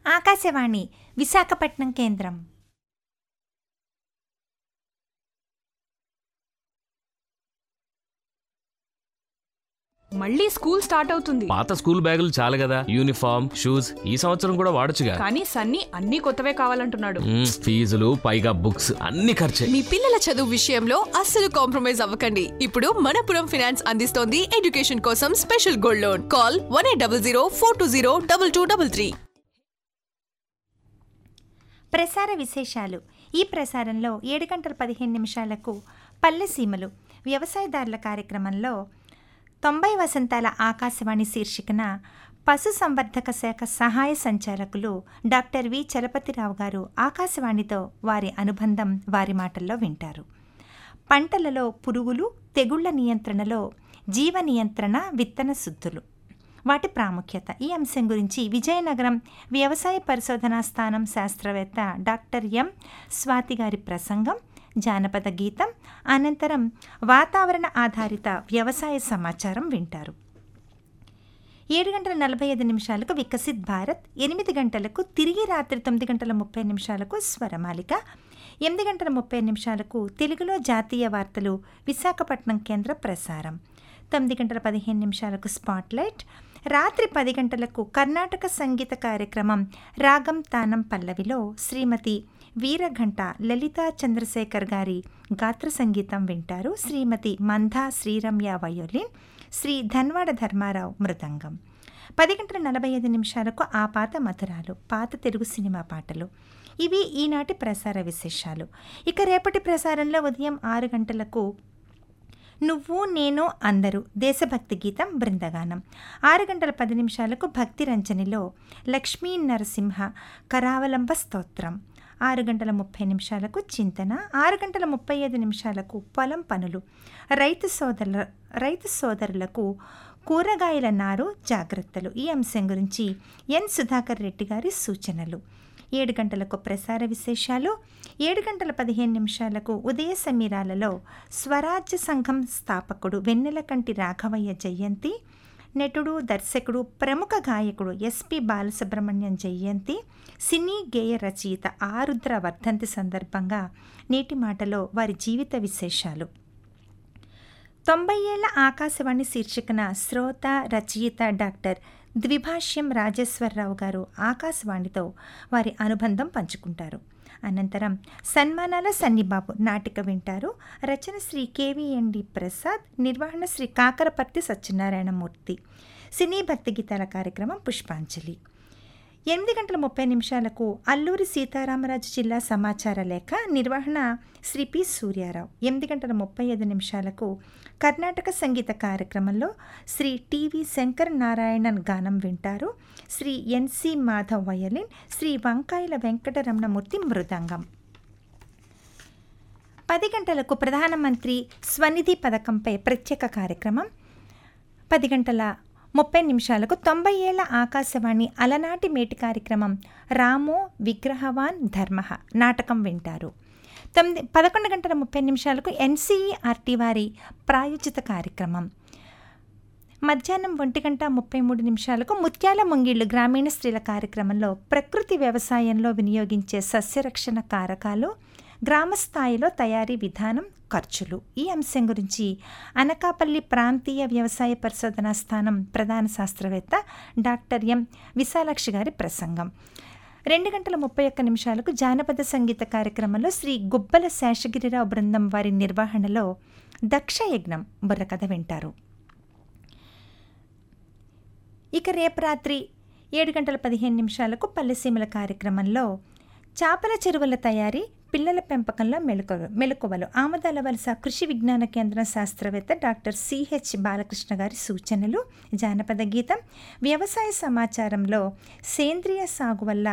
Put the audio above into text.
ఆకాశవాణి విశాఖపట్నం కేంద్రం మళ్ళీ school start అవుతుంది పాత స్కూల్ బ్యాగులు చాలు కదా యూనిఫామ్ షూస్ ఈ సంవత్సరం కూడా వాడొచ్చుగా కానీ సన్నీ అన్ని కొత్తవే కావాలంటున్నాడు మ్మ్, ఫీజులు పైగా బుక్స్ అన్ని ఖర్చే మీ పిల్లల చదువు విషయంలో అస్సలు కాంప్రమైజ్ అవ్వకండి ఇప్పుడు మనపురం ఫైనాన్స్ అందిస్తోంది ఎడ్యుకేషన్ కోసం special gold loan call one eight double zero four two zero double two double three ప్రసార విశేషాలు ఈ ప్రసారంలో ఏడు గంటల పదిహేను నిమిషాలకు పల్లె సీమలు వ్యవసాయదారుల కార్యక్రమంలో తొంభై వసంతాల ఆకాశవాణి శీర్షికన పశు సంవర్ధక శాఖ సహాయ సంచాలకులు డాక్టర్ వి చలపతిరావు గారు ఆకాశవాణితో వారి అనుబంధం వారి మాటల్లో వింటారు పంటలలో పురుగులు తెగుళ్ల నియంత్రణలో జీవ నియంత్రణ విత్తన శుద్ధులు వాటి ప్రాముఖ్యత ఈ అంశం గురించి విజయనగరం వ్యవసాయ పరిశోధనా స్థానం శాస్త్రవేత్త డాక్టర్ ఎం స్వాతి గారి ప్రసంగం జానపద గీతం అనంతరం వాతావరణ ఆధారిత వ్యవసాయ సమాచారం వింటారు ఏడు గంటల నలభై ఐదు నిమిషాలకు వికసిత్ భారత్ ఎనిమిది గంటలకు తిరిగి రాత్రి తొమ్మిది గంటల ముప్పై నిమిషాలకు స్వరమాలిక ఎనిమిది గంటల ముప్పై నిమిషాలకు తెలుగులో జాతీయ వార్తలు విశాఖపట్నం కేంద్ర ప్రసారం తొమ్మిది గంటల పదిహేను నిమిషాలకు స్పాట్లైట్ రాత్రి పది గంటలకు కర్ణాటక సంగీత కార్యక్రమం రాగం తానం పల్లవిలో శ్రీమతి వీరఘంట లలితా చంద్రశేఖర్ గారి గాత్ర సంగీతం వింటారు శ్రీమతి మంధా శ్రీరమ్య వయోలిన్ శ్రీ ధన్వాడ ధర్మారావు మృదంగం పది గంటల నలభై ఐదు నిమిషాలకు ఆ పాత మధురాలు పాత తెలుగు సినిమా పాటలు ఇవి ఈనాటి ప్రసార విశేషాలు ఇక రేపటి ప్రసారంలో ఉదయం ఆరు గంటలకు నువ్వు నేను అందరూ దేశభక్తి గీతం బృందగానం ఆరు గంటల పది నిమిషాలకు భక్తి రంజనిలో లక్ష్మీ నరసింహ కరావలంబ స్తోత్రం ఆరు గంటల ముప్పై నిమిషాలకు చింతన ఆరు గంటల ముప్పై ఐదు నిమిషాలకు పొలం పనులు రైతు సోదరుల రైతు సోదరులకు కూరగాయల నారు జాగ్రత్తలు ఈ అంశం గురించి ఎన్ సుధాకర్ రెడ్డి గారి సూచనలు ఏడు గంటలకు ప్రసార విశేషాలు ఏడు గంటల పదిహేను నిమిషాలకు ఉదయ సమీరాలలో స్వరాజ్య సంఘం స్థాపకుడు వెన్నెలకంటి రాఘవయ్య జయంతి నటుడు దర్శకుడు ప్రముఖ గాయకుడు ఎస్పి బాలసుబ్రహ్మణ్యం జయంతి సినీ గేయ రచయిత ఆరుద్ర వర్ధంతి సందర్భంగా నేటి మాటలో వారి జీవిత విశేషాలు తొంభై ఏళ్ల ఆకాశవాణి శీర్షికన శ్రోత రచయిత డాక్టర్ ద్విభాష్యం రాజేశ్వరరావు గారు ఆకాశవాణితో వారి అనుబంధం పంచుకుంటారు అనంతరం సన్మానాల సన్నిబాబు నాటిక వింటారు రచన శ్రీ కేవీఎన్డి ప్రసాద్ నిర్వహణ శ్రీ కాకరపర్తి సత్యనారాయణమూర్తి సినీ భక్తి గీతాల కార్యక్రమం పుష్పాంజలి ఎనిమిది గంటల ముప్పై నిమిషాలకు అల్లూరి సీతారామరాజు జిల్లా సమాచార లేఖ నిర్వహణ శ్రీ పి సూర్యారావు ఎనిమిది గంటల ముప్పై ఐదు నిమిషాలకు కర్ణాటక సంగీత కార్యక్రమంలో శ్రీ టివి శంకర్ నారాయణన్ గానం వింటారు శ్రీ ఎన్సి మాధవ్ వయలిన్ శ్రీ వంకాయల వెంకటరమణమూర్తి మృదంగం పది గంటలకు ప్రధానమంత్రి స్వనిధి పథకంపై ప్రత్యేక కార్యక్రమం పది గంటల ముప్పై నిమిషాలకు తొంభై ఏళ్ల ఆకాశవాణి అలనాటి మేటి కార్యక్రమం రామో విగ్రహవాన్ ధర్మ నాటకం వింటారు తొమ్మిది పదకొండు గంటల ముప్పై నిమిషాలకు ఎన్సీఈఆర్టీ వారి ప్రాయోజిత కార్యక్రమం మధ్యాహ్నం ఒంటి గంట ముప్పై మూడు నిమిషాలకు ముత్యాల ముంగిళ్ళు గ్రామీణ స్త్రీల కార్యక్రమంలో ప్రకృతి వ్యవసాయంలో వినియోగించే సస్యరక్షణ కారకాలు గ్రామ స్థాయిలో తయారీ విధానం ఖర్చులు ఈ అంశం గురించి అనకాపల్లి ప్రాంతీయ వ్యవసాయ పరిశోధనా స్థానం ప్రధాన శాస్త్రవేత్త డాక్టర్ ఎం విశాలాక్షి గారి ప్రసంగం రెండు గంటల ముప్పై ఒక్క నిమిషాలకు జానపద సంగీత కార్యక్రమంలో శ్రీ గుబ్బల శేషగిరిరావు బృందం వారి నిర్వహణలో దక్ష యజ్ఞం బుర్రకథ వింటారు ఇక రేపు రాత్రి ఏడు గంటల పదిహేను నిమిషాలకు పల్లెసీమల కార్యక్రమంలో చేపల చెరువుల తయారీ పిల్లల పెంపకంలో మెళుకు మెలకువలు ఆమదాల వలస కృషి విజ్ఞాన కేంద్రం శాస్త్రవేత్త డాక్టర్ సిహెచ్ బాలకృష్ణ గారి సూచనలు జానపద గీతం వ్యవసాయ సమాచారంలో సేంద్రియ సాగు వల్ల